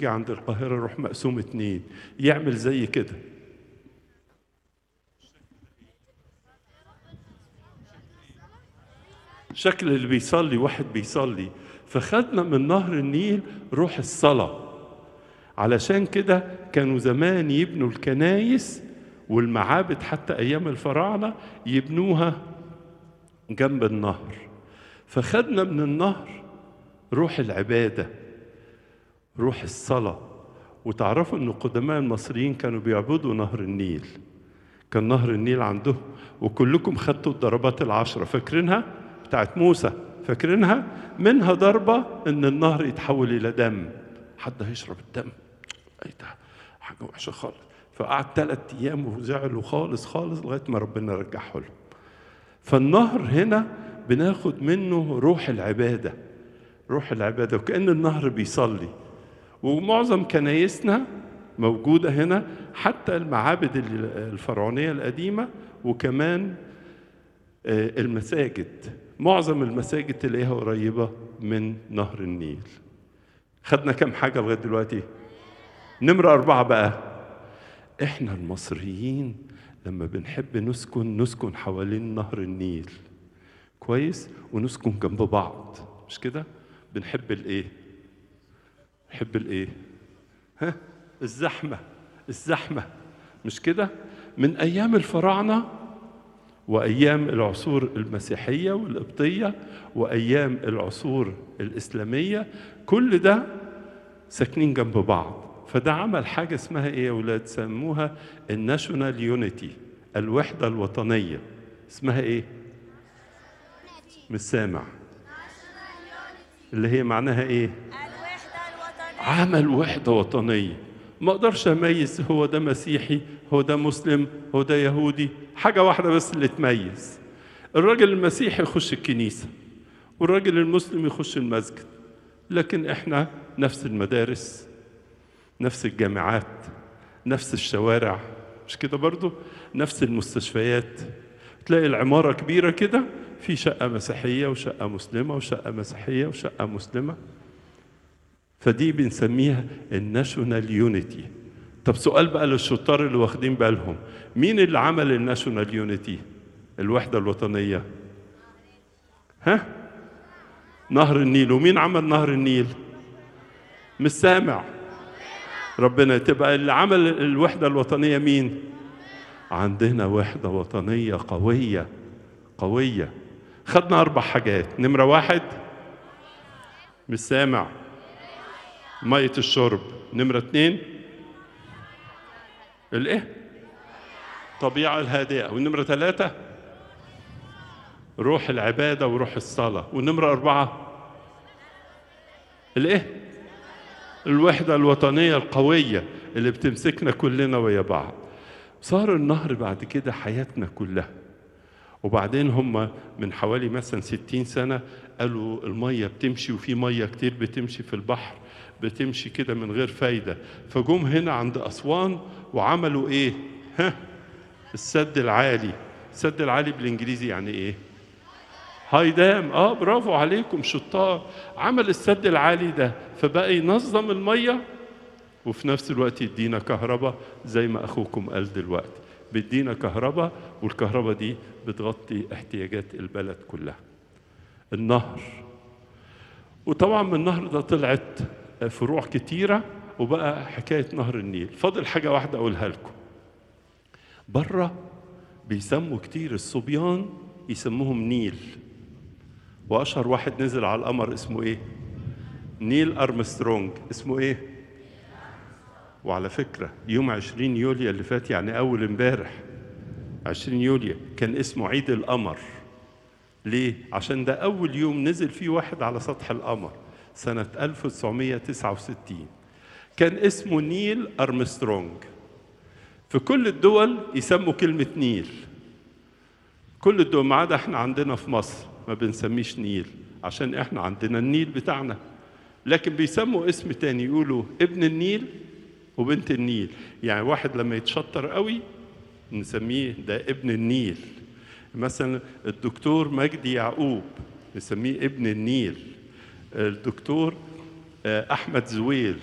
يجي عند القاهرة يروح مقسوم اتنين يعمل زي كده شكل اللي بيصلي واحد بيصلي فخدنا من نهر النيل روح الصلاة علشان كده كانوا زمان يبنوا الكنايس والمعابد حتى أيام الفراعنة يبنوها جنب النهر فخدنا من النهر روح العبادة روح الصلاة وتعرفوا أن قدماء المصريين كانوا بيعبدوا نهر النيل كان نهر النيل عندهم وكلكم خدتوا الضربات العشرة فاكرينها بتاعت موسى فاكرينها منها ضربة ان النهر يتحول الى دم حد هيشرب الدم اي ده حاجة وحشة خالص فقعد ثلاث ايام وزعلوا خالص خالص لغاية ما ربنا رجعه لهم فالنهر هنا بناخد منه روح العبادة روح العبادة وكأن النهر بيصلي ومعظم كنايسنا موجودة هنا حتى المعابد الفرعونية القديمة وكمان المساجد معظم المساجد تلاقيها قريبة من نهر النيل خدنا كم حاجة لغاية دلوقتي نمرة أربعة بقى إحنا المصريين لما بنحب نسكن نسكن حوالين نهر النيل كويس ونسكن جنب بعض مش كده بنحب الايه نحب الايه ها الزحمه الزحمه مش كده من ايام الفراعنه وايام العصور المسيحيه والقبطيه وايام العصور الاسلاميه كل ده ساكنين جنب بعض فده عمل حاجه اسمها ايه يا اولاد سموها الناشونال يونيتي الوحده الوطنيه اسمها ايه مش سامع اللي هي معناها ايه الوحدة الوطنية عمل وحده وطنيه ما اقدرش اميز هو ده مسيحي هو ده مسلم هو ده يهودي حاجه واحده بس اللي تميز الراجل المسيحي يخش الكنيسه والراجل المسلم يخش المسجد لكن احنا نفس المدارس نفس الجامعات نفس الشوارع مش كده برضو نفس المستشفيات تلاقي العمارة كبيرة كده في شقة مسيحية وشقة مسلمة وشقة مسيحية وشقة مسلمة فدي بنسميها الناشونال يونيتي طب سؤال بقى للشطار اللي واخدين بالهم مين اللي عمل الناشونال يونيتي الوحدة الوطنية ها نهر النيل ومين عمل نهر النيل مش سامع ربنا تبقى اللي عمل الوحدة الوطنية مين عندنا وحدة وطنية قوية قوية خدنا أربع حاجات نمرة واحد مش سامع مية الشرب نمرة اتنين الايه الطبيعة الهادئة والنمرة ثلاثة روح العبادة وروح الصلاة والنمرة أربعة الايه الوحدة الوطنية القوية اللي بتمسكنا كلنا ويا بعض صار النهر بعد كده حياتنا كلها وبعدين هم من حوالي مثلا ستين سنة قالوا المية بتمشي وفي مية كتير بتمشي في البحر بتمشي كده من غير فايدة فجم هنا عند أسوان وعملوا إيه ها السد العالي السد العالي بالإنجليزي يعني إيه هاي دام اه برافو عليكم شطار عمل السد العالي ده فبقى ينظم الميه وفي نفس الوقت يدينا كهرباء زي ما اخوكم قال دلوقتي بيدينا كهرباء والكهرباء دي بتغطي احتياجات البلد كلها النهر وطبعا من النهر ده طلعت فروع كتيرة وبقى حكاية نهر النيل فاضل حاجة واحدة أقولها لكم بره بيسموا كتير الصبيان يسموهم نيل واشهر واحد نزل على القمر اسمه ايه نيل ارمسترونج اسمه ايه وعلى فكره يوم 20 يوليو اللي فات يعني اول امبارح 20 يوليو كان اسمه عيد القمر ليه عشان ده اول يوم نزل فيه واحد على سطح القمر سنه 1969 كان اسمه نيل ارمسترونج في كل الدول يسموا كلمه نيل كل الدول ما عدا احنا عندنا في مصر ما بنسميش نيل عشان احنا عندنا النيل بتاعنا لكن بيسموا اسم تاني يقولوا ابن النيل وبنت النيل يعني واحد لما يتشطر قوي نسميه ده ابن النيل مثلا الدكتور مجدي يعقوب نسميه ابن النيل الدكتور احمد زويل